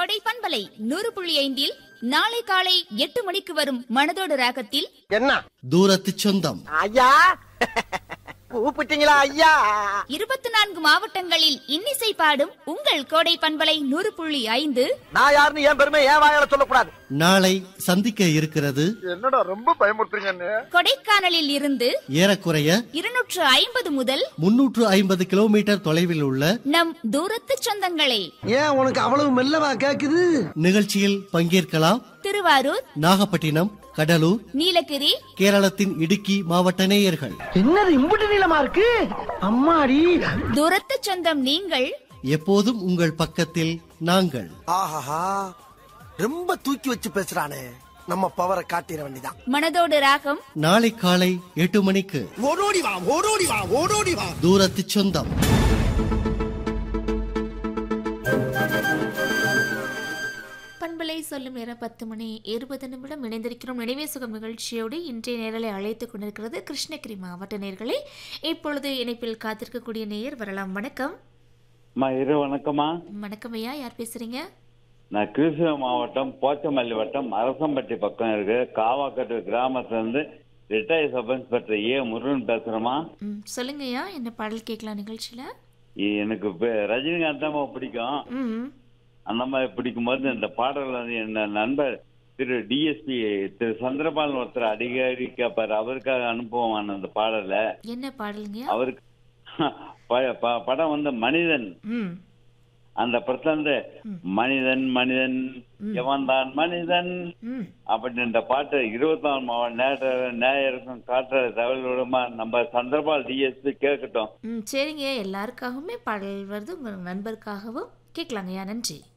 கொடை பண்பலை நூறு புள்ளி ஐந்தில் நாளை காலை எட்டு மணிக்கு வரும் மனதோடு ராகத்தில் என்ன தூரத்து சொந்தம் ஐயா கூப்பிட்டீங்களா ஐயா இருபத்தி நான்கு மாவட்டங்களில் இன்னிசை பாடும் உங்கள் கோடை பண்பலை நூறு புள்ளி ஐந்து நான் யாருன்னு என் பெருமை என் வாயால சொல்லக்கூடாது நாளை சந்திக்க இருக்கிறது என்னடா ரொம்ப பயமுறுத்துறீங்கன்னு கொடைக்கானலில் இருந்து ஏறக்குறைய இருநூற்று ஐம்பது முதல் முன்னூற்று ஐம்பது கிலோமீட்டர் தொலைவில் உள்ள நம் தூரத்து சொந்தங்களே ஏன் உனக்கு அவ்வளவு மெல்லவா கேக்குது நிகழ்ச்சியில் பங்கேற்கலாம் திருவாரூர் நாகப்பட்டினம் கடலூர் நீலகிரி கேரளத்தின் இடுக்கி மாவட்ட நேயர்கள் என்னது இம்புட்டு நீளமா இருக்கு அம்மாடி தூரத்து சொந்தம் நீங்கள் எப்போதும் உங்கள் பக்கத்தில் நாங்கள் ஆஹாஹா ரொம்ப தூக்கி வச்சு பேசுறானே நம்ம பவரை காட்டிட வேண்டிதான் மனதோடு ராகம் நாளை காலை எட்டு மணிக்கு ஓடோடி வா ஓடோடி வா ஓடோடி வா தூரத்து சொந்தம் பண்பலை சொல்லும் நேரம் பத்து மணி இருபது நிமிடம் இணைந்திருக்கிறோம் நினைவே சுகம் நிகழ்ச்சியோடு இன்றைய நேரலை அழைத்துக் கொண்டிருக்கிறது கிருஷ்ணகிரி மாவட்ட நேர்களே இப்பொழுது இணைப்பில் காத்திருக்கக்கூடிய நேயர் வரலாம் வணக்கம் அம்மா இரு வணக்கம்மா வணக்கம் ஐயா யார் பேசுறீங்க நான் கிருஷ்ணகிரி மாவட்டம் போச்சமல்லி வட்டம் அரசம்பட்டி பக்கம் இருக்கு காவாக்கட்டு கிராமத்துல இருந்து retire sub inspector A Murugan பேசுறேம்மா ம் சொல்லுங்க ஐயா என்ன பாடல் கேட்கலாம் நிகழ்ச்சியில இ- எனக்கு இப்ப ரஜினிகாந்த் தான் பிடிக்கும் ம் அந்த மாதிரி பிடிக்கும்போது இந்த பாடல் வந்து என் நண்பர் திரு டிஎஸ்பி திரு சந்திரபாலன் ஒருத்தர் அடிக்கடி கேட்பாரு அவருக்காக அனுப்புவான் அந்த பாடலை என்ன பாடலுங்க அவருக்கு ப- ப- படம் வந்து மனிதன் ம் அந்த படத்துல இருந்து மனிதன் மனிதன் எவன்தான் மனிதன் ம் அப்படின்ற பாட்டு இருபத்தி நாலு மாவட்ட நேர நேயருக்கும் காட்டுற தகவலோடமா நம்ம சந்திரபால் டிஎஸ்பி கேட்கட்டும் ம் சரிங்க எல்லாருக்காகவுமே பாடல் வருது உங்கள் நண்பருக்காகவும் கேட்கலாங்கய்யா நன்றி